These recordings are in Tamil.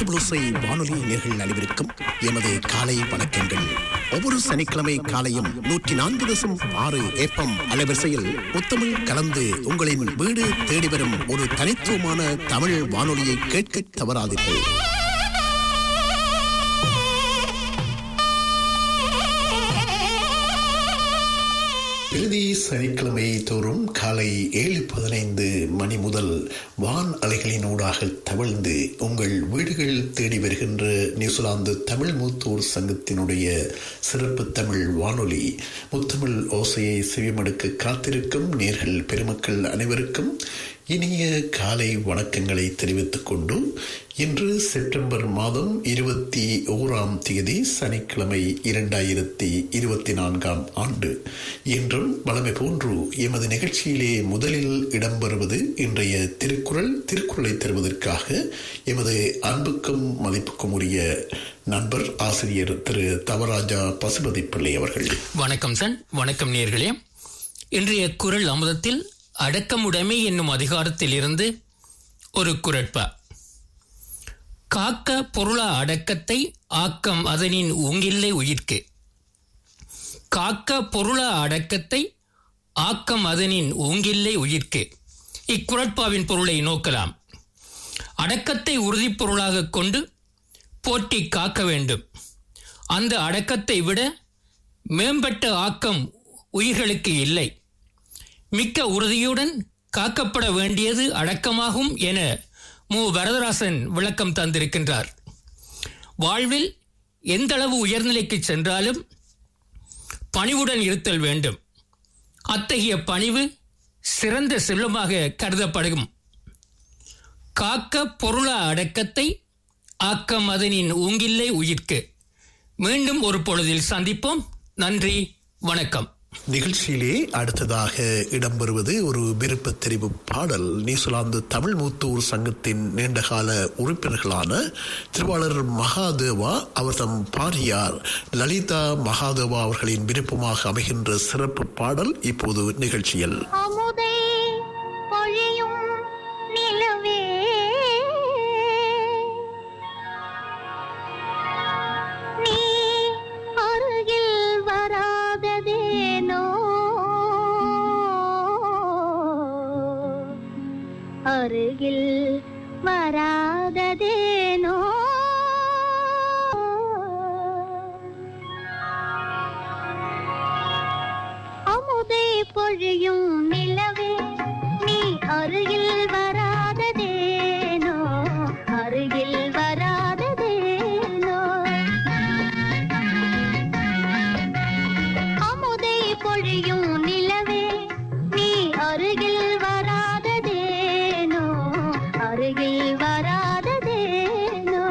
தமிழோசை வானொலி நேர்கள் அனைவருக்கும் எமது காலை வணக்கங்கள் ஒவ்வொரு சனிக்கிழமை காலையும் நூற்றி நான்கு தசம் ஆறு ஏப்பம் அலைவரிசையில் முத்தமிழ் கலந்து உங்களின் வீடு தேடி வரும் ஒரு தனித்துவமான தமிழ் வானொலியை கேட்க தவறாதீர்கள் இறுதி சனிக்கிழமை தோறும் காலை ஏழு பதினைந்து மணி முதல் வான் அலைகளினூடாக தவழ்ந்து உங்கள் வீடுகள் தேடி வருகின்ற நியூசிலாந்து தமிழ் மூத்தோர் சங்கத்தினுடைய சிறப்பு தமிழ் வானொலி முத்தமிழ் ஓசையை செவிமடுக்க காத்திருக்கும் நேர்கள் பெருமக்கள் அனைவருக்கும் இனிய காலை வணக்கங்களை தெரிவித்துக் கொண்டு இன்று செப்டம்பர் மாதம் இருபத்தி ஓராம் தேதி சனிக்கிழமை இரண்டாயிரத்தி இருபத்தி நான்காம் ஆண்டு இன்றும் வளமை போன்று எமது நிகழ்ச்சியிலே முதலில் இடம்பெறுவது இன்றைய திருக்குறள் திருக்குறளை தருவதற்காக எமது அன்புக்கும் மதிப்புக்கும் உரிய நண்பர் ஆசிரியர் திரு தவராஜா பசுபதி பிள்ளை அவர்கள் வணக்கம் சன் வணக்கம் நேர்களே இன்றைய குரல் அமுதத்தில் அடக்கமுடைமை என்னும் அதிகாரத்தில் இருந்து ஒரு குரட்பா காக்க பொருளா அடக்கத்தை ஆக்கம் அதனின் ஊங்கில்லை உயிர்க்கு காக்க பொருளா அடக்கத்தை ஆக்கம் அதனின் ஊங்கில்லை உயிர்க்கு இக்குரட்பாவின் பொருளை நோக்கலாம் அடக்கத்தை உறுதிப் பொருளாக கொண்டு போற்றி காக்க வேண்டும் அந்த அடக்கத்தை விட மேம்பட்ட ஆக்கம் உயிர்களுக்கு இல்லை மிக்க உறுதியுடன் காக்கப்பட வேண்டியது அடக்கமாகும் என மு வரதராசன் விளக்கம் தந்திருக்கின்றார் வாழ்வில் எந்தளவு உயர்நிலைக்கு சென்றாலும் பணிவுடன் இருத்தல் வேண்டும் அத்தகைய பணிவு சிறந்த செல்வமாக கருதப்படும் காக்க பொருள அடக்கத்தை ஆக்கம் அதனின் ஊங்கில்லை உயிர்க்கு மீண்டும் ஒரு பொழுதில் சந்திப்போம் நன்றி வணக்கம் நிகழ்ச்சியிலே அடுத்ததாக இடம்பெறுவது ஒரு விருப்ப தெரிவு பாடல் நியூசிலாந்து தமிழ் மூத்தூர் சங்கத்தின் நீண்டகால உறுப்பினர்களான திருவாளர் மகாதேவா அவர் தம் பாரியார் லலிதா மகாதேவா அவர்களின் விருப்பமாக அமைகின்ற சிறப்பு பாடல் இப்போது நிகழ்ச்சியில் அமுதை பொழியும் நிலவே நீ அருகில் வராததேனோ அருகில் வராததேனோ அமுதை பொழியும் நிலவே நீ அருகில் வராததேனோ அருகில் வராததேனோ அமுதை பொழியும் நிலவே நீ அருகில் வராததேனோ அருகில் வராததேனோ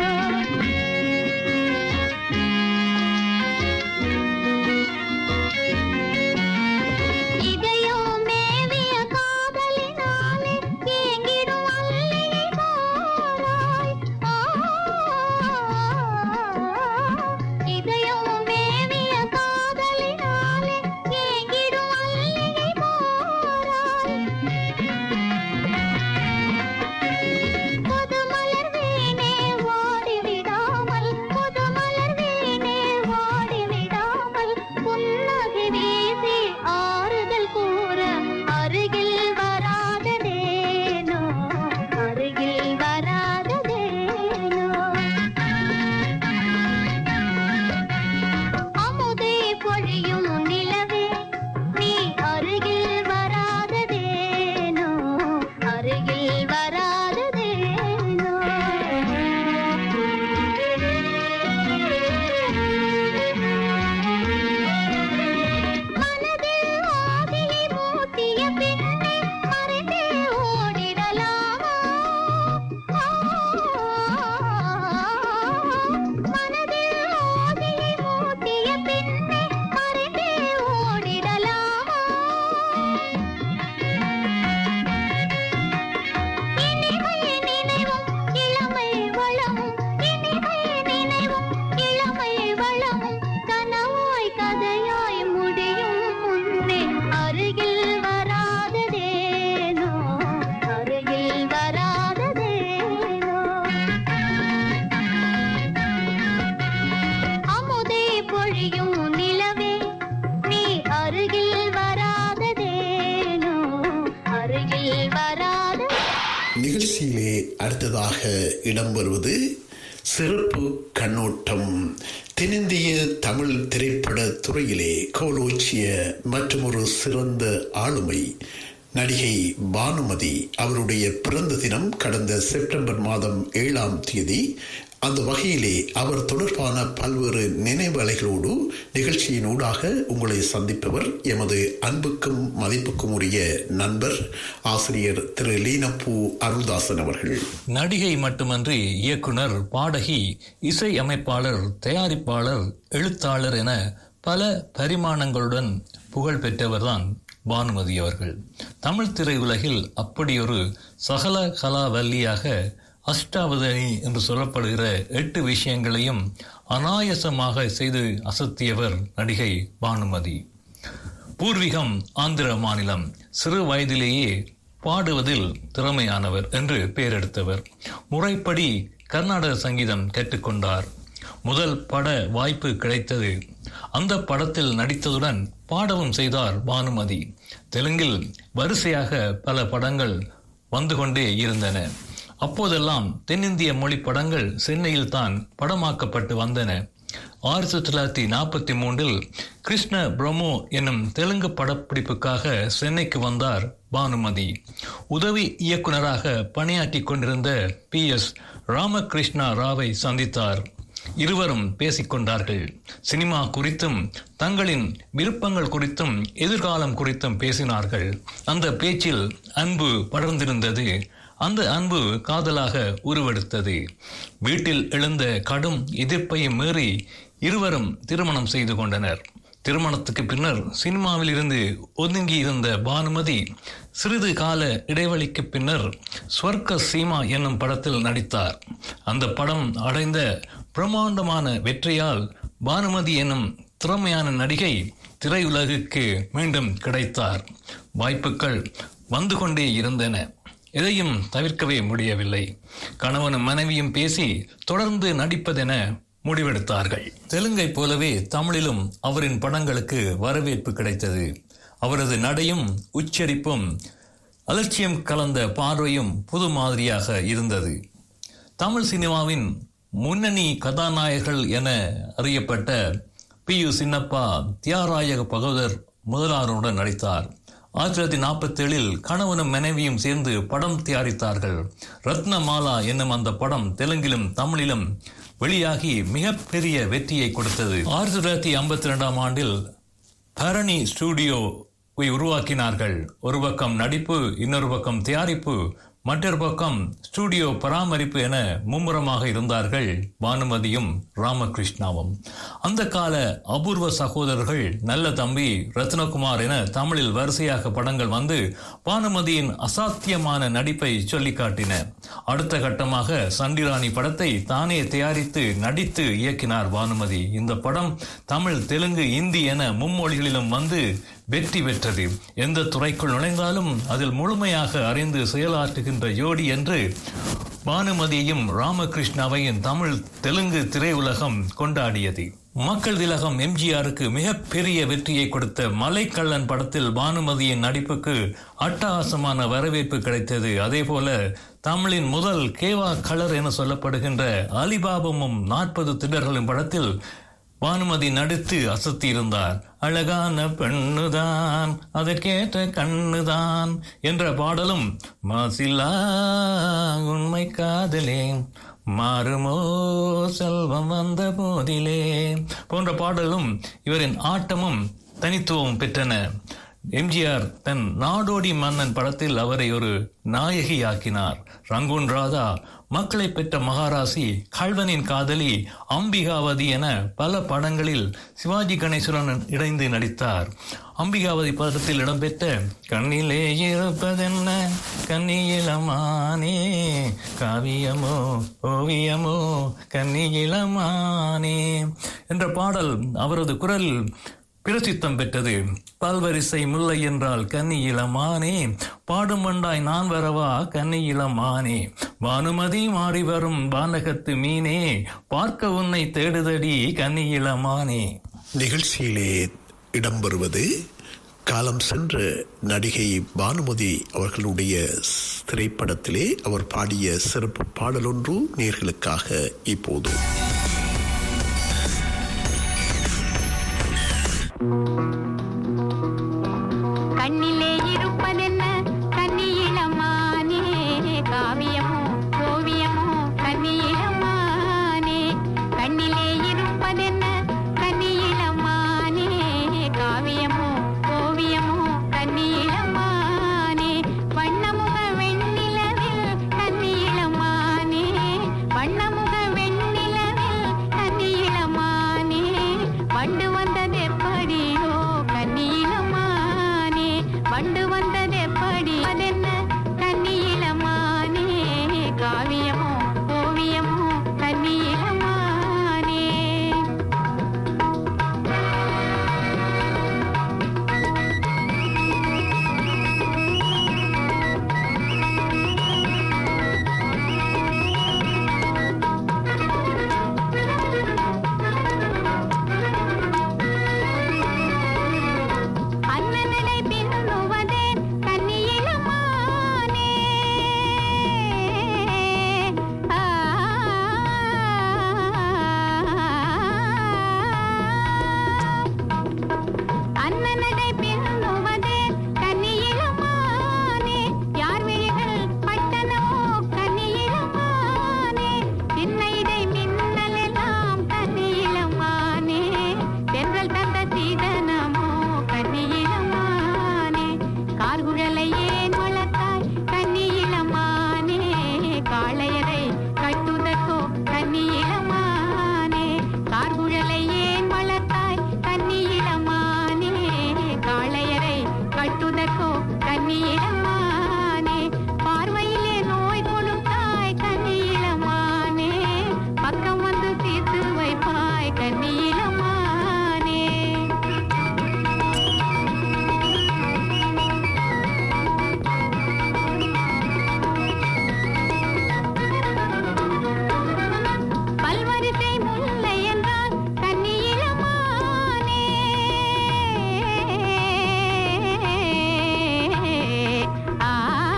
இதயம் மேவிய காதலினாலே ஏங்கிடும் அல்லியை பாராய். ஆ, இதயம் மேவிய காதலினாலே ஏங்கிடும் நிகழ்ச்சியிலே அடுத்ததாக இடம்பெறுவது சிறப்பு கண்ணோட்டம் தென்னிந்திய தமிழ் திரைப்பட துறையிலே கோலோச்சிய மற்றொரு சிறந்த ஆளுமை நடிகை பானுமதி அவருடைய பிறந்த தினம் கடந்த செப்டம்பர் மாதம் ஏழாம் தேதி அந்த வகையிலே அவர் தொடர்பான பல்வேறு நினைவலைகளோடு நிகழ்ச்சியின் ஊடாக உங்களை சந்திப்பவர் எமது அன்புக்கும் மதிப்புக்கும் உரிய நண்பர் ஆசிரியர் திரு லீனப்பூ அருள்தாசன் அவர்கள் நடிகை மட்டுமன்றி இயக்குனர் பாடகி இசை அமைப்பாளர் தயாரிப்பாளர் எழுத்தாளர் என பல பரிமாணங்களுடன் புகழ் பெற்றவர்தான் பானுமதி அவர்கள் தமிழ் திரையுலகில் அப்படியொரு சகல கலாவல்லியாக அஷ்டாவதனி என்று சொல்லப்படுகிற எட்டு விஷயங்களையும் அனாயசமாக செய்து அசத்தியவர் நடிகை பானுமதி பூர்வீகம் ஆந்திர மாநிலம் சிறு வயதிலேயே பாடுவதில் திறமையானவர் என்று பெயரெடுத்தவர் முறைப்படி கர்நாடக சங்கீதம் கற்றுக்கொண்டார் முதல் பட வாய்ப்பு கிடைத்தது அந்த படத்தில் நடித்ததுடன் பாடவும் செய்தார் பானுமதி தெலுங்கில் வரிசையாக பல படங்கள் வந்து கொண்டே இருந்தன அப்போதெல்லாம் தென்னிந்திய மொழி படங்கள் சென்னையில் தான் படமாக்கப்பட்டு வந்தன ஆயிரத்தி தொள்ளாயிரத்தி நாற்பத்தி மூன்றில் கிருஷ்ண பிரம்மோ என்னும் தெலுங்கு படப்பிடிப்புக்காக சென்னைக்கு வந்தார் பானுமதி உதவி இயக்குனராக பணியாற்றி கொண்டிருந்த பி எஸ் ராமகிருஷ்ணா ராவை சந்தித்தார் இருவரும் பேசிக்கொண்டார்கள் சினிமா குறித்தும் தங்களின் விருப்பங்கள் குறித்தும் எதிர்காலம் குறித்தும் பேசினார்கள் அந்த பேச்சில் அன்பு படர்ந்திருந்தது அந்த அன்பு காதலாக உருவெடுத்தது வீட்டில் எழுந்த கடும் எதிர்ப்பையும் மீறி இருவரும் திருமணம் செய்து கொண்டனர் திருமணத்துக்கு பின்னர் சினிமாவில் இருந்து ஒதுங்கி இருந்த பானுமதி சிறிது கால இடைவெளிக்கு பின்னர் ஸ்வர்க்க சீமா என்னும் படத்தில் நடித்தார் அந்த படம் அடைந்த பிரம்மாண்டமான வெற்றியால் பானுமதி என்னும் திறமையான நடிகை திரையுலகுக்கு மீண்டும் கிடைத்தார் வாய்ப்புகள் வந்து கொண்டே இருந்தன எதையும் தவிர்க்கவே முடியவில்லை கணவனும் மனைவியும் பேசி தொடர்ந்து நடிப்பதென முடிவெடுத்தார்கள் தெலுங்கை போலவே தமிழிலும் அவரின் படங்களுக்கு வரவேற்பு கிடைத்தது அவரது நடையும் உச்சரிப்பும் அலட்சியம் கலந்த பார்வையும் புது மாதிரியாக இருந்தது தமிழ் சினிமாவின் முன்னணி கதாநாயகர்கள் என அறியப்பட்ட பி யு சின்னப்பா தியாகராய பகவதர் முதலாளருடன் நடித்தார் ஆயிரத்தி தொள்ளாயிரத்தி நாற்பத்தி ஏழில் கணவனும் மனைவியும் சேர்ந்து படம் தயாரித்தார்கள் ரத்னமாலா என்னும் அந்த படம் தெலுங்கிலும் தமிழிலும் வெளியாகி மிகப்பெரிய வெற்றியை கொடுத்தது ஆயிரத்தி தொள்ளாயிரத்தி ஐம்பத்தி ரெண்டாம் ஆண்டில் பரணி ஸ்டூடியோவை உருவாக்கினார்கள் ஒரு பக்கம் நடிப்பு இன்னொரு பக்கம் தயாரிப்பு மற்றொரு பக்கம் ஸ்டூடியோ பராமரிப்பு என மும்முரமாக இருந்தார்கள் பானுமதியும் ராமகிருஷ்ணாவும் அந்த கால அபூர்வ சகோதரர்கள் நல்ல தம்பி ரத்னகுமார் என தமிழில் வரிசையாக படங்கள் வந்து பானுமதியின் அசாத்தியமான நடிப்பை சொல்லி காட்டின அடுத்த கட்டமாக சண்டிராணி படத்தை தானே தயாரித்து நடித்து இயக்கினார் பானுமதி இந்த படம் தமிழ் தெலுங்கு இந்தி என மும்மொழிகளிலும் வந்து வெற்றி பெற்றது எந்த துறைக்குள் நுழைந்தாலும் அதில் முழுமையாக அறிந்து செயலாற்றுகின்ற யோடி என்று பானுமதியையும் ராமகிருஷ்ணாவையும் தமிழ் தெலுங்கு திரையுலகம் கொண்டாடியது மக்கள் திலகம் எம்ஜிஆருக்கு மிகப்பெரிய வெற்றியை கொடுத்த மலைக்கள்ளன் படத்தில் பானுமதியின் நடிப்புக்கு அட்டகாசமான வரவேற்பு கிடைத்தது அதே போல தமிழின் முதல் கேவா கலர் என சொல்லப்படுகின்ற அலிபாபமும் நாற்பது திடர்களும் படத்தில் பானுமதி நடித்து அசத்தியிருந்தார் அழகான பெண்ணுதான் அதற்கேற்ற கண்ணுதான் என்ற பாடலும் மாசில்லா உண்மை காதலே மாறுமோ செல்வம் வந்த போதிலே போன்ற பாடலும் இவரின் ஆட்டமும் தனித்துவம் பெற்றன எம்ஜிஆர் தன் நாடோடி மன்னன் படத்தில் அவரை ஒரு நாயகியாக்கினார் ரங்கூன் ராதா மக்களை பெற்ற மகாராசி கல்வனின் காதலி அம்பிகாவதி என பல படங்களில் சிவாஜி கணேசனுடன் இணைந்து நடித்தார் அம்பிகாவதி படத்தில் இடம்பெற்ற கண்ணிலே இருப்பதென்ன கன்னியிலமானே காவியமோ ஓவியமோ கன்னியிலமானே என்ற பாடல் அவரது குரல் பிரசித்தம் பெற்றது பல்வரிசை முல்லை என்றால் கன்னி இளமானே பாடும் வண்டாய் நான் வரவா கன்னி இளமானே பானுமதி மாறி வரும் வானகத்து மீனே பார்க்க உன்னை தேடுதடி கன்னி இளமானே நிகழ்ச்சியிலே இடம்பெறுவது காலம் சென்ற நடிகை பானுமதி அவர்களுடைய திரைப்படத்திலே அவர் பாடிய சிறப்பு பாடலொன்று நேர்களுக்காக இப்போது கண்ணிலே இருப்பதென்ன கன்னியிளமானே காவியமோ ஓவியமோ கன்னியிளமானே கண்ணிலே இருப்பதென்ன கன்னியிளமானே காவியமோ ஓவியமோ கன்னியிளமானே வண்ணமுக வெண்ணிலவில் கன்னியிளமானே வண்ணமுக வெண்ணிலவில் கன்னியிளமானே வண்டு வந்தது எப்படியோ கன்னியிளமானே வண்டு வந்தது எப்படி அதென்ன கன்னியிளமானே காவியமோ ஓவியமோ கன்னியிளமானே அண்ணனடை பின்னுவதேன் கன்னியிளமானே ஆ அண்ணனடை பின்னுவதேன் கன்னியிளமானே யார் விழிகள் பட்டனமோ கன்னியிளமானே சின்ன இடை மின்னலெல்லாம் கன்னியிளமானே தென்றல் தந்த சீதனமோ கன்னியிளமானே கார்குழலை ஏன் வளர்த்தாய் கன்னியிளமானே காளையரை கட்டுதற்கோ கன்னியிளமானே கார்குழலை ஏன் வளர்த்தாய் கன்னியிளமானே காளையரை கட்டுதற்கோ கன்னியிளமானே பார்வையிலே நோய் கொடுத்தாய் கன்னியிளமானே பக்கம் வந்து தீர்த்து வைப்பாய் கன்னியிளமானே பல்வரிசை முல்லை என்றால் கன்னியிளமானே ஆ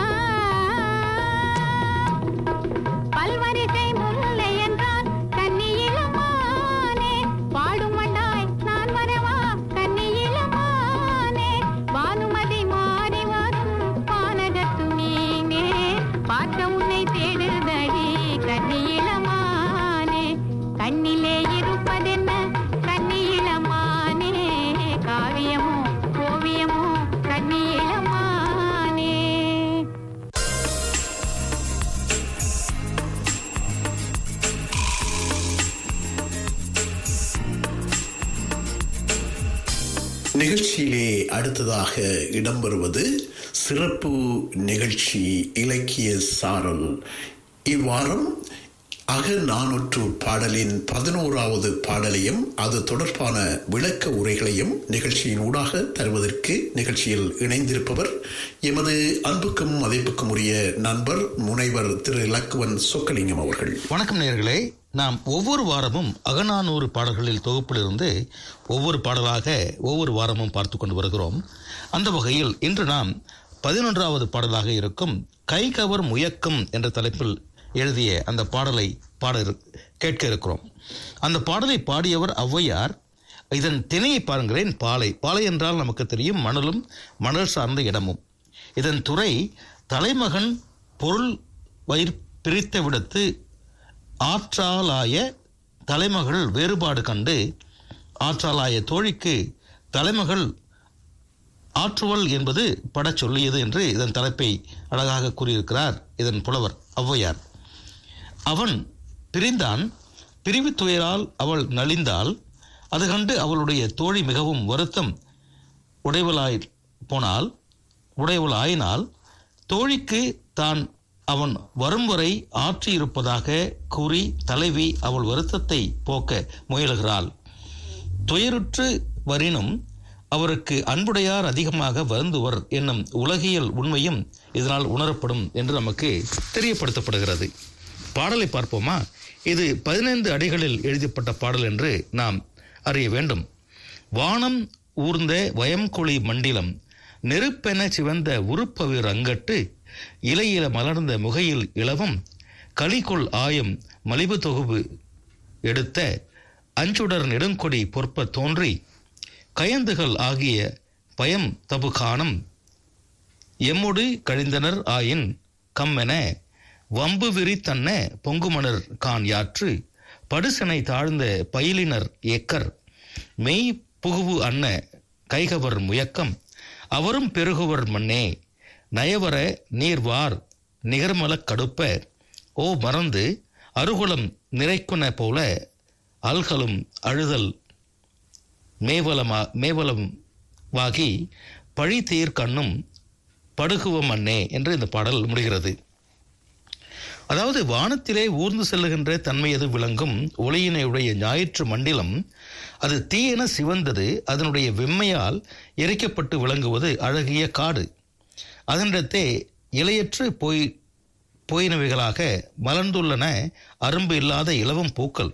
பல்வரிசை முல்லை என்றால் கன்னியிளமானே பாடும் வண்டாய் நான் வரவா கன்னியிளமானே பானுமதி மாறி வரும் பானகத்து மீனே பார்க்க உன்னை தேடுதடி கன்னியிளமானே கண்ணிலே இருப்பதென்ன கன்னியிளமானே காவியமோ ஓவியமோ கன்னியிளமானே நிகழ்ச்சியிலே அடுத்ததாக இடம்பெறுவது சிறப்பு நிகழ்ச்சி இலக்கிய சாரல் இவ்வாரம் அக நானூற்று பாடலின் பதினோராவது பாடலையும் அது தொடர்பான விளக்க உரைகளையும் நிகழ்ச்சியின் ஊடாக தருவதற்கு நிகழ்ச்சியில் இணைந்திருப்பவர் எமது அன்புக்கும் மதிப்புக்கும் உரிய நண்பர் முனைவர் திரு லக்குவன் சொக்கலிங்கம் அவர்கள் வணக்கம் நேயர்களே நாம் ஒவ்வொரு வாரமும் அகநானூறு பாடல்களில் தொகுப்பிலிருந்து ஒவ்வொரு பாடலாக ஒவ்வொரு வாரமும் பார்த்து கொண்டு வருகிறோம் அந்த வகையில் இன்று நாம் பதினொன்றாவது பாடலாக இருக்கும் கை கவர் முயக்கம் என்ற தலைப்பில் எழுதிய அந்த பாடலை பாட இரு- கேட்க இருக்கிறோம் அந்த பாடலை பாடியவர் ஔவையார் இதன் திணையை பாருங்களேன் பாலை பாலை என்றால் நமக்கு தெரியும் மணலும் மணல் சார்ந்த இடமும் இதன் துறை தலைமகன் பொருள் வயிற் பிரித்த விடத்து ஆற்றாலாய தலைமகள் வேறுபாடு கண்டு ஆற்றாலாய தோழிக்கு தலைமகள் ஆற்றுவல் என்பது படச் சொல்லியது என்று இதன் தலைப்பை அழகாக கூறியிருக்கிறார் இதன் புலவர் ஔவையார் அவன் பிரிந்தான் பிரிவு துயரால் அவள் நலிந்தாள் அது கண்டு அவளுடைய தோழி மிகவும் வருத்தம் உடையவளாய் போனால் உடையவள் ஆயினால் தோழிக்கு தான் அவன் வரும் வரை ஆற்றியிருப்பதாக கூறி தலைவி அவள் வருத்தத்தை போக்க முயலுகிறாள் துயருற்று வரினும் அவருக்கு அன்புடையார் அதிகமாக வருந்துவர் என்னும் உலகியல் உண்மையும் இதனால் உணரப்படும் என்று நமக்கு தெரியப்படுத்தப்படுகிறது பாடலை பார்ப்போமா இது பதினைந்து அடிகளில் எழுதப்பட்ட பாடல் என்று நாம் அறிய வேண்டும் வானம் ஊர்ந்த வயம்கொழி மண்டிலம் நெருப்பென சிவந்த உருப்பவிர் அங்கட்டு இலையில மலர்ந்த முகையில் இளவம் கலிகொள் ஆயம் மலிவு தொகுப்பு எடுத்த அஞ்சுடர் நெடுங்கொடி பொற்ப தோன்றி கயந்துகள் ஆகிய பயம் தபுகானம் எம்முடு கழிந்தனர் ஆயின் கம்மென வம்பு விரி தன்ன பொங்குமணர் கான் யாற்று படுசனை தாழ்ந்த பயிலினர் ஏக்கர் மெய் புகுவு அன்ன கைகவர் முயக்கம் அவரும் பெருகுவர் மண்ணே நயவர நீர்வார் நிகர்மலக் கடுப்ப ஓ மறந்து அருகுலம் நிறைக்குன போல அல்கலும் அழுதல் மேவலமா மேவலம் வாகி பழி தீர் கண்ணும் படுகுவ மண்ணே என்று இந்த பாடல் முடிகிறது அதாவது வானத்திலே ஊர்ந்து செல்லுகின்ற தன்மையது விளங்கும் ஒளியினையுடைய ஞாயிற்று மண்டிலம் அது தீயென சிவந்தது அதனுடைய வெம்மையால் எரிக்கப்பட்டு விளங்குவது அழகிய காடு அதனிடத்தே இலையற்று போய் போயினவைகளாக மலர்ந்துள்ளன அரும்பு இல்லாத இலவம் பூக்கள்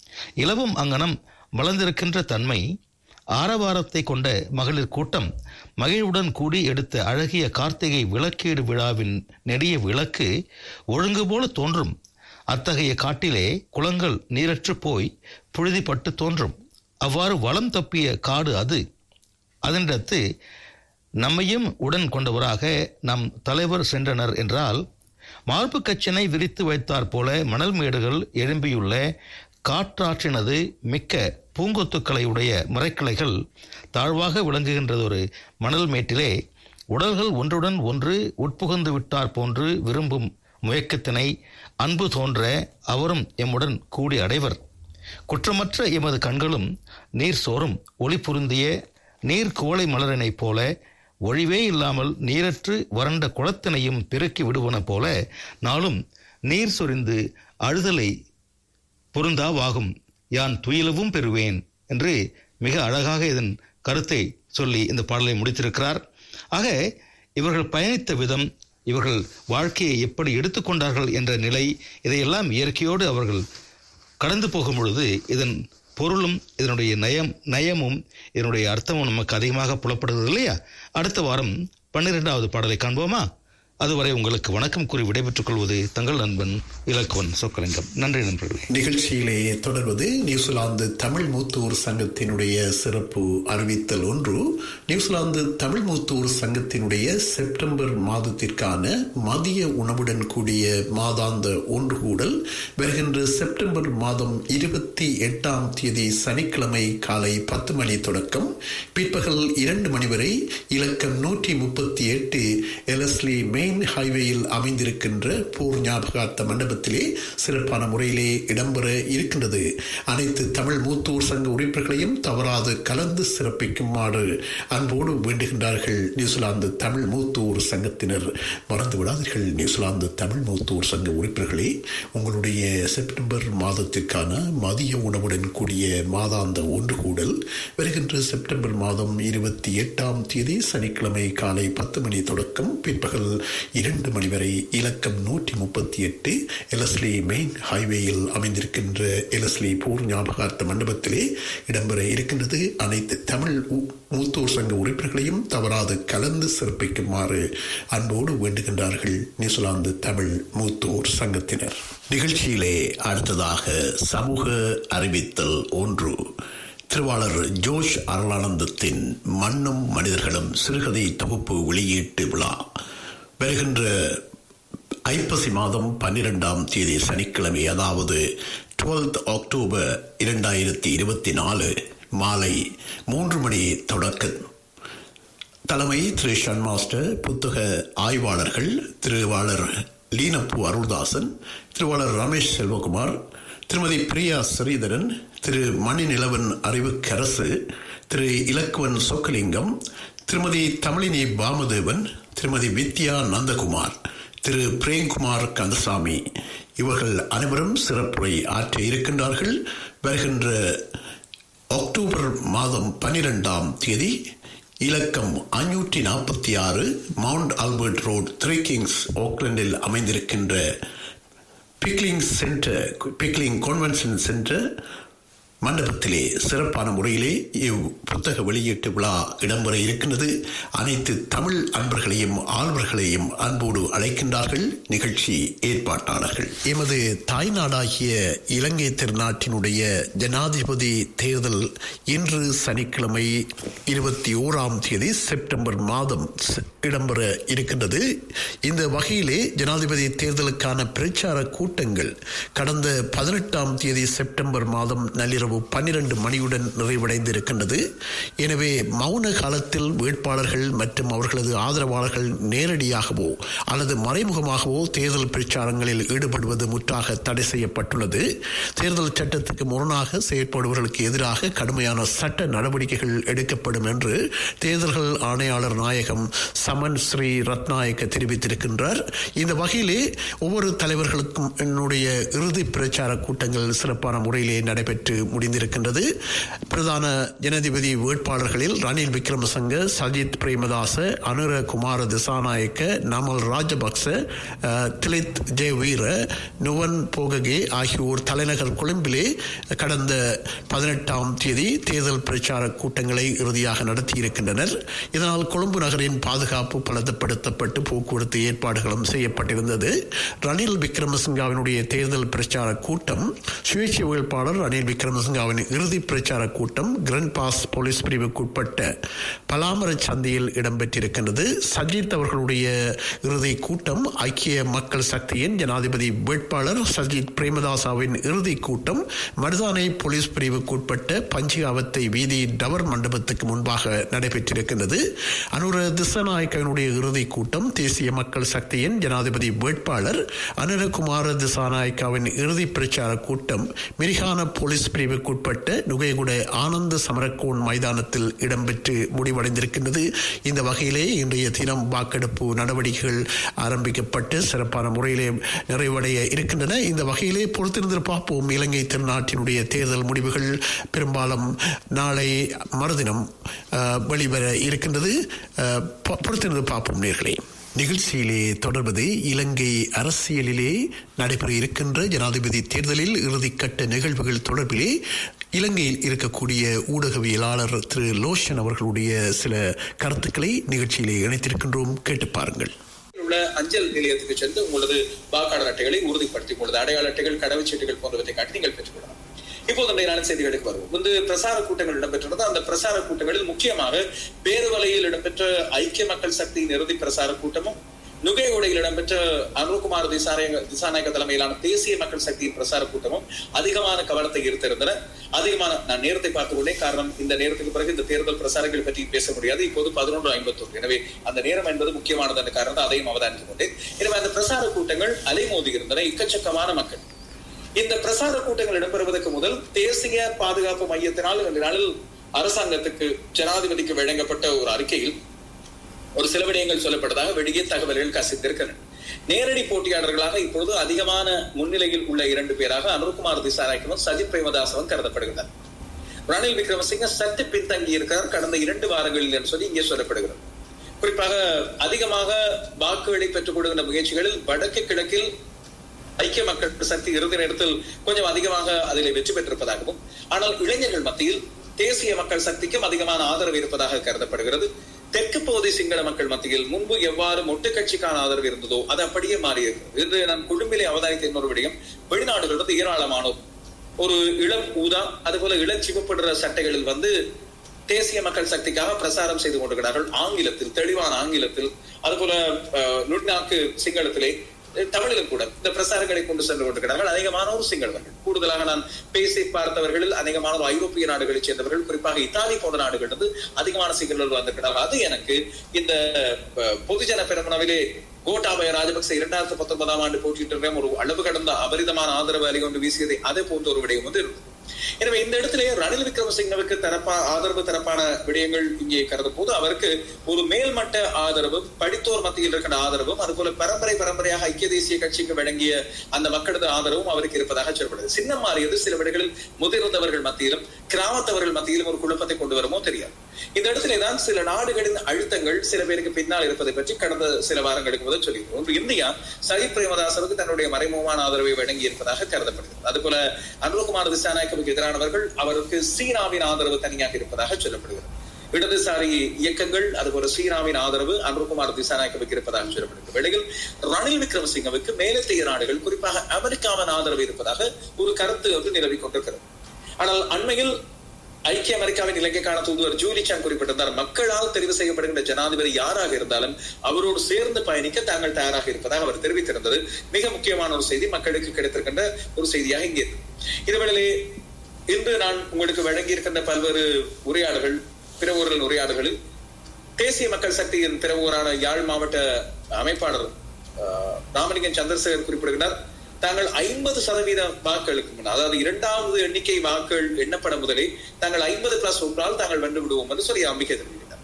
இலவம் அங்கனம் மலர்ந்திருக்கின்ற தன்மை ஆரவாரத்தை கொண்ட மகளிர் கூட்டம் மகிழ்வுடன் கூடி எடுத்த அழகிய கார்த்திகை விளக்கீடு விழாவின் நெடிய விளக்கு ஒழுங்கு போல தோன்றும் அத்தகைய காட்டிலே குளங்கள் நீரற்று போய் புழுதிப்பட்டு தோன்றும் அவ்வாறு வளம் தப்பிய காடு அது அதனிடத்து நம்மையும் உடன் கொண்டவராக நம் தலைவர் சென்றனர் என்றால் மார்பு கச்சினை விரித்து வைத்தாற் போல மணல் மேடுகள் எழும்பியுள்ள காற்றாற்றினது மிக்க பூங்கொத்துக்களை உடைய மரைக்கிளைகள் தாழ்வாக விளங்குகின்றதொரு மணல் மேட்டிலே உடல்கள் ஒன்றுடன் ஒன்று உட்புகுந்து விட்டார் போன்று விரும்பும் முயக்கத்தினை அன்பு தோன்ற அவரும் எம்முடன் கூடி அடைவர் குற்றமற்ற எமது கண்களும் நீர் சோறும் ஒளி பொருந்திய நீர் குவளை மலரினைப் போல ஒழிவே இல்லாமல் நீரற்று வறண்ட குளத்தினையும் பெருக்கி விடுவன போல நாளும் நீர் சொரிந்து அழுதலை பொருந்தாவாகும் யான் துயிலவும் பெறுவேன் என்று மிக அழகாக இதன் கருத்தை சொல்லி இந்த பாடலை முடித்திருக்கிறார் ஆக இவர்கள் பயணித்த விதம் இவர்கள் வாழ்க்கையை எப்படி எடுத்துக்கொண்டார்கள் என்ற நிலை இதையெல்லாம் இயற்கையோடு அவர்கள் கடந்து போகும் பொழுது இதன் பொருளும் இதனுடைய நயம் நயமும் இதனுடைய அர்த்தமும் நமக்கு அதிகமாக புலப்படுகிறது இல்லையா அடுத்த வாரம் பன்னிரெண்டாவது பாடலை காண்போமா அதுவரை உங்களுக்கு வணக்கம் கூறி விடைபெற்றுக் கொள்வது தங்கள் நண்பன் இலக்குவன் சொக்கலிங்கம் நன்றி நண்பர்களே நிகழ்ச்சியிலே தொடர்வது நியூசிலாந்து தமிழ் மூத்தூர் சங்கத்தினுடைய சிறப்பு அறிவித்தல் ஒன்று நியூசிலாந்து தமிழ் மூத்தூர் சங்கத்தினுடைய செப்டம்பர் மாதத்திற்கான மதிய உணவுடன் கூடிய மாதாந்த ஒன்றுகூடல் வருகின்ற செப்டம்பர் மாதம் இருபத்தி எட்டாம் தேதி சனிக்கிழமை காலை பத்து மணி தொடக்கம் பிற்பகல் இரண்டு மணி வரை இலக்கம் நூற்றி முப்பத்தி எட்டு எலஸ்லி மெயின் ஹைவேயில் அமைந்திருக்கின்ற போர் ஞாபகார்த்த மண்டபத்திலே சிறப்பான முறையிலே இடம்பெற இருக்கின்றது அனைத்து தமிழ் மூத்தூர் சங்க உறுப்பினர்களையும் தவறாது கலந்து சிறப்பிக்குமாறு அன்போடு வேண்டுகின்றார்கள் நியூசிலாந்து தமிழ் மூத்தூர் சங்கத்தினர் மறந்து விடாதீர்கள் நியூசிலாந்து தமிழ் மூத்தூர் சங்க உறுப்பினர்களே உங்களுடைய செப்டம்பர் மாதத்திற்கான மதிய உணவுடன் கூடிய மாதாந்த ஒன்று கூடல் வருகின்ற செப்டம்பர் மாதம் இருபத்தி எட்டாம் தேதி சனிக்கிழமை காலை பத்து மணி தொடக்கம் பிற்பகல் இரண்டு மணி வரை இலக்கம் நூற்றி முப்பத்தி எட்டு எலஸ்லி மெயின் ஹைவேயில் அமைந்திருக்கின்ற எலஸ்லி போர் ஞாபகார்த்த மண்டபத்திலே இடம்பெற இருக்கின்றது அனைத்து தமிழ் ஊ- மூத்தோர் சங்க உறுப்பினர்களையும் தவறாது கலந்து சிறப்பிக்குமாறு அன்போடு வேண்டுகின்றார்கள் நியூசிலாந்து தமிழ் மூத்தோர் சங்கத்தினர் நிகழ்ச்சியிலே அடுத்ததாக சமூக அறிவித்தல் ஒன்று திருவாளர் ஜோஷ் அருளானந்தத்தின் மண்ணும் மனிதர்களும் சிறுகதை தொகுப்பு வெளியீட்டு விழா வருகின்ற ஐப்பசி மாதம் பன்னிரெண்டாம் தேதி சனிக்கிழமை அதாவது 12th அக்டோபர் இரண்டாயிரத்தி இருபத்தி நாலு மாலை மூன்று மணி தொடக்கம் தலைமை திரு ஷன் மாஸ்டர் புத்தக ஆய்வாளர்கள் திருவாளர் லீனப்பு அருள்தாசன் திருவாளர் ரமேஷ் செல்வகுமார் திருமதி பிரியா ஸ்ரீதரன் திரு மணிநிலவன் அறிவுக்கரசு திரு இலக்குவன் சொக்கலிங்கம் திருமதி தமிழினி பாமதேவன் திருமதி வித்யா நந்தகுமார் திரு பிரேம்குமார் கந்தசாமி இவர்கள் அனைவரும் சிறப்புரை ஆற்ற இருக்கின்றார்கள் வருகின்ற அக்டோபர் மாதம் பனிரெண்டாம் தேதி இலக்கம் ஐநூற்றி நாற்பத்தி ஆறு mount Albert road three kings ஓக்லண்டில் அமைந்திருக்கின்ற Fickling centre Fickling convention centre மண்டபத்திலே சிறப்பான முறையிலே இவ் புத்தக வெளியீட்டு விழா இடம்பெற இருக்கின்றது அனைத்து தமிழ் அன்பர்களையும் ஆழ்வர்களையும் அன்போடு அழைக்கின்றார்கள் நிகழ்ச்சி ஏற்பாட்டாளர்கள் எமது தாய்நாடாகிய இலங்கை திருநாட்டினுடைய ஜனாதிபதி தேர்தல் இன்று சனிக்கிழமை இருபத்தி ஓராம் தேதி செப்டம்பர் மாதம் ச- இடம்பெற இருக்கின்றது இந்த வகையிலே ஜனாதிபதி தேர்தலுக்கான பிரச்சார கூட்டங்கள் கடந்த பதினெட்டாம் தேதி செப்டம்பர் மாதம் நள்ளிரவு பன்னிரண்டு மணியுடன் நிறைவடைந்திருக்கின்றது எனவே மௌன காலத்தில் வேட்பாளர்கள் மற்றும் அவர்களது ஆதரவாளர்கள் நேரடியாகவோ அல்லது மறைமுகமாகவோ தேர்தல் பிரச்சாரங்களில் ஈடுபடுவது முற்றாக தடை செய்யப்பட்டுள்ளது தேர்தல் சட்டத்துக்கு முரணாக செயற்படுபவர்களுக்கு எதிராக கடுமையான சட்ட நடவடிக்கைகள் எடுக்கப்படும் என்று தேர்தல்கள் ஆணையாளர் நாயகம் சமன் ஸ்ரீ ரத்நாயக்க தெரிவித்திருக்கின்றார் இந்த வகையிலே ஒவ்வொரு தலைவர்களுக்கும் என்னுடைய இறுதி பிரச்சார கூட்டங்கள் சிறப்பான முறையிலே நடைபெற்று முடிந்திருக்கின்றது பிரதான ஜனாதிபதி வேட்பாளர்களில் ரணில் விக்ரமசங்க சஜித் பிரேமதாச அனுர குமார திசாநாயக்க நமல் ராஜபக்ச அஹ், திலித் ஜெயவீர நுவன் போககே ஆகியோர் தலைநகர் கொழும்பிலே கடந்த பதினெட்டாம் தேதி தேர்தல் பிரச்சார கூட்டங்களை இறுதியாக நடத்தியிருக்கின்றனர் இதனால் கொழும்பு நகரின் பாதுகாப்பு பலப்படுத்தப்பட்டு போக்குவரத்து ஏற்பாடுகளும் செய்யப்பட்டிருந்தது ரணில் விக்ரமசிங்காவினுடைய தேர்தல் பிரச்சார கூட்டம் சுயேட்சை வேட்பாளர் ரணில் விக்ரமசிங்காவின் இறுதி பிரச்சார கூட்டம் கிரண்ட் பாஸ் போலீஸ் பிரிவுக்குட்பட்ட பலாமர சந்தையில் இடம்பெற்றிருக்கின்றது சஜித் அவர்களுடைய இறுதி கூட்டம் ஐக்கிய மக்கள் சக்தியின் ஜனாதிபதி வேட்பாளர் சஜித் பிரேமதாசாவின் இறுதி கூட்டம் மருதானை போலீஸ் பிரிவுக்குட்பட்ட பஞ்சிகாவத்தை வீதி டவர் மண்டபத்துக்கு முன்பாக நடைபெற்றிருக்கின்றது அனுர திசநாயக்கனுடைய இறுதி கூட்டம் தேசிய மக்கள் சக்தியின் ஜனாதிபதி வேட்பாளர் அனுரகுமார திசாநாயக்காவின் இறுதி பிரச்சார கூட்டம் மிரிகான போலீஸ் பிரிவுக்குட்பட்ட நுகைகுட ஆனந்த சமரக்கோன் மைதானத்தில் இடம்பெற்று முடிவடைந்திருக்கின்றது இந்த வகையிலே இன்றைய தினம் வாக்கெடுப்பு நடவடிக்கைகள் ஆரம்பிக்கப்பட்டு சிறப்பான முறையிலே நிறைவடைய இருக்கின்றன இந்த வகையிலே பொறுத்திருந்து பார்ப்போம் இலங்கை திருநாட்டினுடைய தேர்தல் முடிவுகள் பெரும்பாலும் நாளை மறுதினம் அஹ், வெளிவர இருக்கின்றது அஹ், பொ- பொறுத்திருந்து பார்ப்போம் நேர்களே நிகழ்ச்சியிலே தொடர்வது இலங்கை அரசியலிலே நடைபெற இருக்கின்ற ஜனாதிபதி தேர்தலில் இறுதிக்கட்ட நிகழ்வுகள் தொடர்பிலே இலங்கையில் இருக்கக்கூடிய ஊடகவியலாளர் திரு லோஷன் அவர்களுடைய சில கருத்துக்களை நிகழ்ச்சியிலே இணைத்திருக்கின்றோம் கேட்டு பாருங்கள் உள்ள அஞ்சல் நிலையத்துக்கு சென்று உங்களது வாக்காளர் அட்டைகளை உறுதிப்படுத்தி உங்களது அடையாள அட்டைகள் கடவுச்சீட்டுகள் போன்றவற்றை காட்டி நீங்கள் பெற்றுக்கொள்ளலாம் இப்போது இன்றைய நாள் செய்திகளுக்கு வருவோம் வந்து பிரசார கூட்டங்கள் இடம்பெற்றது அந்த பிரசார கூட்டங்களில் முக்கியமாக பேருவலையில் இடம்பெற்ற ஐக்கிய மக்கள் சக்தியின் இறுதி பிரசார கூட்டமும் நுகையோடையில் இடம்பெற்ற அனுகுமார் திசாநாயக திசாநாயக தலைமையிலான தேசிய மக்கள் சக்தியின் பிரசார கூட்டமும் அதிகமான கவனத்தை ஈர்த்திருந்தன அதிகமான நான் நேரத்தை பார்த்து கொண்டே காரணம் இந்த நேரத்துக்கு பிறகு இந்த தேர்தல் பிரசாரங்கள் பற்றி பேச முடியாது இப்போது பதினொன்று ஐம்பத்தொன்று எனவே அந்த நேரம் என்பது முக்கியமானது என்ற காரணத்தை அதையும் அவதானித்துக் கொண்டேன் எனவே அந்த பிரசார கூட்டங்கள் அலைமோதி இருந்தன இக்கச்சக்கமான மக்கள் இந்த பிரசார கூட்டங்கள் இடம்பெறுவதற்கு முதல் தேசிய பாதுகாப்பு மையத்தினால் இந்த நாளில் அரசாங்கத்துக்கு ஜனாதிபதிக்கு வழங்கப்பட்ட ஒரு அறிக்கையில் ஒரு சில விடயங்கள் சொல்லப்பட்டதாக வெளியே தகவல்கள் கசித்திருக்கின்றன நேரடி போட்டியாளர்களாக இப்பொழுது அதிகமான முன்னிலையில் உள்ள இரண்டு பேராக அனுர்குமார் திசாநாயக்கமும் சஜித் பிரேமதாசவும் கருதப்படுகின்றனர் ரணில் விக்ரமசிங்க சற்று பின்தங்கி இருக்கிறார் கடந்த இரண்டு வாரங்களில் என்று சொல்லி இங்கே சொல்லப்படுகிறது குறிப்பாக அதிகமாக வாக்குகளை பெற்றுக் கொடுக்கின்ற முயற்சிகளில் வடக்கு கிழக்கில் ஐக்கிய மக்கள் சக்தி இறுதி நேரத்தில் கொஞ்சம் அதிகமாக அதில் வெற்றி பெற்றிருப்பதாகவும் ஆனால் இளைஞர்கள் மத்தியில் தேசிய மக்கள் சக்திக்கும் அதிகமான ஆதரவு இருப்பதாக கருதப்படுகிறது தெற்கு பகுதி சிங்கள மக்கள் மத்தியில் முன்பு எவ்வாறு மொட்டு கட்சிக்கான ஆதரவு இருந்ததோ அது அப்படியே மாறியிருக்கிறது இன்று நான் குடும்பிலே அவதானித்த இன்னொரு விடயம் வெளிநாடுகளிலிருந்து ஏராளமானோர் ஒரு இளம் ஊதா அதுபோல இளஞ்சிவப்படுற சட்டைகளில் வந்து தேசிய மக்கள் சக்திக்காக பிரசாரம் செய்து கொண்டிருக்கிறார்கள் ஆங்கிலத்தில் தெளிவான ஆங்கிலத்தில் அதுபோல அஹ், நுண்ணாக்கு சிங்களத்திலே அஹ், தமிழிலும் கூட இந்த பிரசாரங்களை கொண்டு சென்று கொண்டிருக்கிறார்கள் அதிகமானோர் சிங்களவர்கள் கூடுதலாக நான் பேசி பார்த்தவர்களில் அதிகமானோர் ஐரோப்பிய நாடுகளைச் சேர்ந்தவர்கள் குறிப்பாக இத்தாலி போன்ற நாடுகளிலிருந்து அதிகமான சிங்களர்கள் வந்திருக்கிறார்கள் அது எனக்கு இந்த அஹ், பொதுஜன பெருமனவிலே கோட்டாபய ராஜபக்சே இரண்டாயிரத்தி பத்தொன்பதாம் ஆண்டு போட்டியிட்ட ஒரு அளவு கடந்த அபரிதமான ஆதரவு அலி கொண்டு வீசியதை அதே போன்ற ஒரு விடயம் வந்து இருந்தது எனவே இந்த இடத்திலே ரணில் விக்ரமசிங்கவுக்கு தரப்பா ஆதரவு தரப்பான விடயங்கள் இங்கே கருதும் போது அவருக்கு ஒரு மேல்மட்ட ஆதரவும் படித்தோர் மத்தியில் இருக்கிற ஆதரவும் அதுபோல பரம்பரை பரம்பரையாக ஐக்கிய தேசிய கட்சிக்கு வழங்கிய அந்த மக்களது ஆதரவும் அவருக்கு இருப்பதாக சொல்லப்படுது சின்னம் மாறியது சில விடைகளில் முதிர்ந்தவர்கள் மத்தியிலும் கிராமத்தவர்கள் மத்தியிலும் ஒரு குழப்பத்தை கொண்டு வருமோ தெரியாது இந்த இடத்திலே தான் சில நாடுகளின் அழுத்தங்கள் சில பேருக்கு பின்னால் இருப்பதை பற்றி கடந்த சில வாரங்களுக்கு முதல் சொல்லியிருக்கோம் ஒன்று இந்தியா சஜித் பிரேமதாசவுக்கு தன்னுடைய மறைமுகமான ஆதரவை வழங்கி இருப்பதாக கருதப்படுகிறது அதுபோல அனுகுமார் திசாநாயக்கவுக்கு எதிரானவர்கள் அவருக்கு சீனாவின் ஆதரவு தனியாக இருப்பதாக சொல்லப்படுகிறது இடதுசாரி இயக்கங்கள் அதுபோல சீனாவின் ஆதரவு அனுகுமார் திசாநாயக்கவுக்கு இருப்பதாக சொல்லப்படுகிறது வெளியில் ரணில் விக்ரமசிங்கவுக்கு மேலத்தைய நாடுகள் குறிப்பாக அமெரிக்காவின் ஆதரவு இருப்பதாக ஒரு கருத்து வந்து நிலவிக் கொண்டிருக்கிறது ஆனால் அண்மையில் ஐக்கிய அமெரிக்காவின் இலங்கைக்கான தூதுவர் ஜூலி சாங் குறிப்பிட்டிருந்தார் மக்களால் தெரிவு செய்யப்படுகின்ற ஜனாதிபதி யாராக இருந்தாலும் அவரோடு சேர்ந்து பயணிக்க தாங்கள் தயாராக இருப்பதாக அவர் தெரிவித்திருந்தது மிக முக்கியமான ஒரு செய்தி மக்களுக்கு கிடைத்திருக்கின்ற ஒரு செய்தியாக இங்கே இருக்கு இதுவேளை இன்று நான் உங்களுக்கு வழங்கி இருக்கின்ற பல்வேறு உரையாடல்கள் பிற ஊரின் உரையாடல்களில் தேசிய மக்கள் சக்தியின் பிற ஊரான யாழ் மாவட்ட அமைப்பாளர் ஆஹ், ராமலிங்கம் சந்திரசேகர் குறிப்பிடுகிறார் தாங்கள் ஐம்பது சதவீத வாக்களுக்கு முன் அதாவது இரண்டாவது எண்ணிக்கை வாக்குகள் எண்ணப்பட முதலே தாங்கள் ஐம்பது பிளஸ் ஒன்றால் தாங்கள் வென்று விடுவோம் என்று சொல்லி நம்பிக்கை தெரிவித்தார்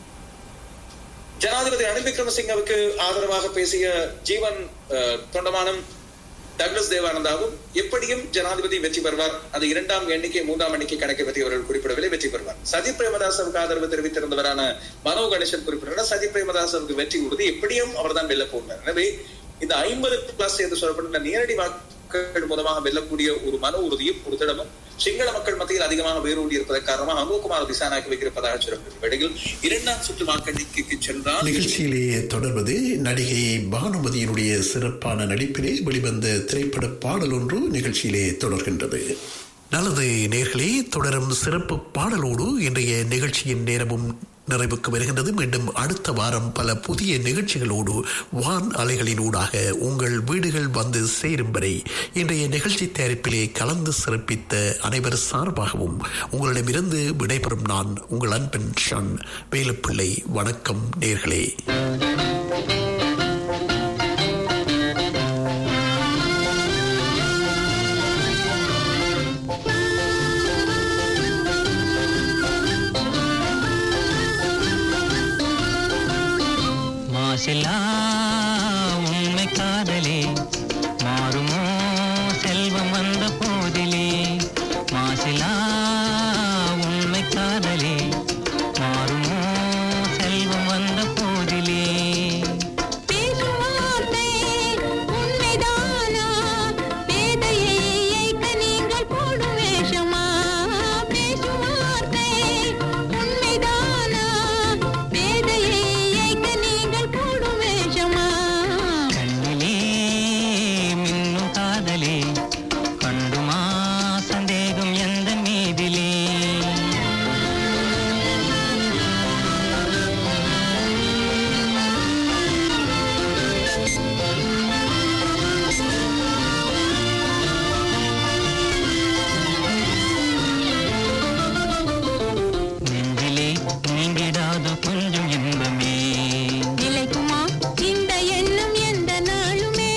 ஜனாதிபதி ரணில் விக்ரமசிங்கவுக்கு ஆதரவாக பேசிய ஜீவன் அஹ், தொண்டமானம் டக்ளஸ் தேவானந்தாவும் எப்படியும் ஜனாதிபதி வெற்றி பெறுவார் அது இரண்டாம் எண்ணிக்கை மூன்றாம் எண்ணிக்கை கணக்கை பற்றி அவர்கள் குறிப்பிடவில்லை வெற்றி பெறுவார் சஜித் பிரேமதாசவுக்கு ஆதரவு தெரிவித்திருந்தவரான மனோ கணேசன் குறிப்பிட்டார் சஜித் பிரேமதாசவுக்கு வெற்றி உறுதி எப்படியும் அவர்தான் வெல்ல போகிறார் எனவே இந்த ஐம்பது பிளஸ் என்று சொல்லப்படுகிற நேரடி வாக்குகள் மூலமாக வெல்லக்கூடிய ஒரு மன உறுதியும் ஒரு திடமும் சிங்கள மக்கள் மத்தியில் அதிகமாக வேரூடி இருப்பதன் காரணமாக அனுகுமார் திசாநாயக்கு வைத்திருப்பதாக சொல்லப்படுகிறது இடையில் இரண்டாம் சுற்று வாக்கெண்ணிக்கைக்கு சென்றால் நிகழ்ச்சியிலே தொடர்வது நடிகை பானுமதியினுடைய சிறப்பான நடிப்பிலே வெளிவந்த திரைப்பட பாடல் ஒன்று நிகழ்ச்சியிலே தொடர்கின்றது நல்லது நேர்களே தொடரும் சிறப்பு பாடலோடு இன்றைய நிகழ்ச்சியின் நேரமும் நிறைவுக்கு வருகின்றது மீண்டும் அடுத்த வாரம் பல புதிய நிகழ்ச்சிகளோடு வான் அலைகளினூடாக உங்கள் வீடுகள் வந்து சேரும் வரை இன்றைய நிகழ்ச்சி தயாரிப்பிலே கலந்து சிறப்பித்த அனைவர் சார்பாகவும் உங்களிடமிருந்து விடைபெறும் நான் உங்கள் அன்பன் ஷன் வேலுப்பிள்ளை வணக்கம் நேர்களே மாசிலா உண்மை காதலே மாறுமோ செல்வம் வந்த போதிலே மாசிலா உண்மை காதலே மாறுமோ செல்வம் வந்த போதிலே பேசும் வார்த்தை உண்மைதானா பேதையை ஏய்க்க நீங்கள் போடும் வேஷமா பேசும் வார்த்தை உண்மைதானா பேதையை ஏய்க்க நீங்கள் போடும் வேஷமா கண்ணிலே மின்னும் காதலே கண்டுமா சந்தேகம் எந்த மீதிலே நெஞ்சிலே நீங்கிடாத கொஞ்சம் இன்பமே நிலைக்குமா இந்த எண்ணம் எந்த நாளுமே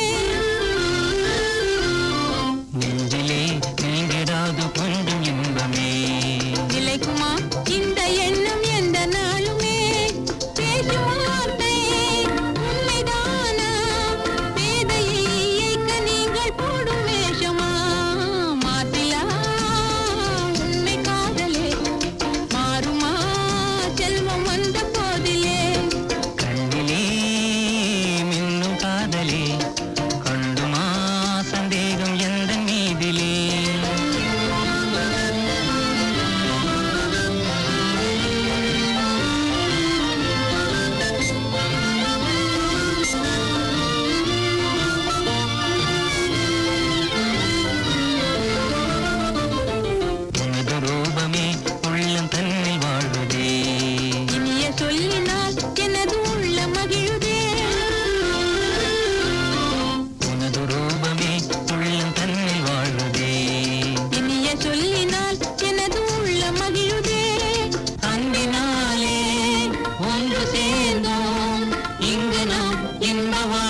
நெஞ்சிலே நீங்கிடாத கொஞ்சம் இன்பமே நிலைக்குமா இந்த எண்ணம் எந்த நாளுமே பேசும் வார்த்தை உண்மைதானா பேதையை ஏய்க்க நீங்கள் போடும் வேஷமா மாத்தியா உண்மை காதலே மாறுமா செல்வம் வந்த போதிலே கண்ணிலே மின்னும் காதலே கண்டுமா சந்தேகம் எந்த மீதிலே உனது ரூபமே உள்ளம் தன்னில் வாழுதே இனிய சொல்லினால் எனது உள்ள மகிழுதே உனது ரூபமே உள்ளம் தன்னில் வாழுதே இனிய சொல்லினால் எனது உள்ள மகிழுதே அன்பினாலே ஒன்று சேர்ந்தோம் இங்கு நாம் இன்ப வாழ்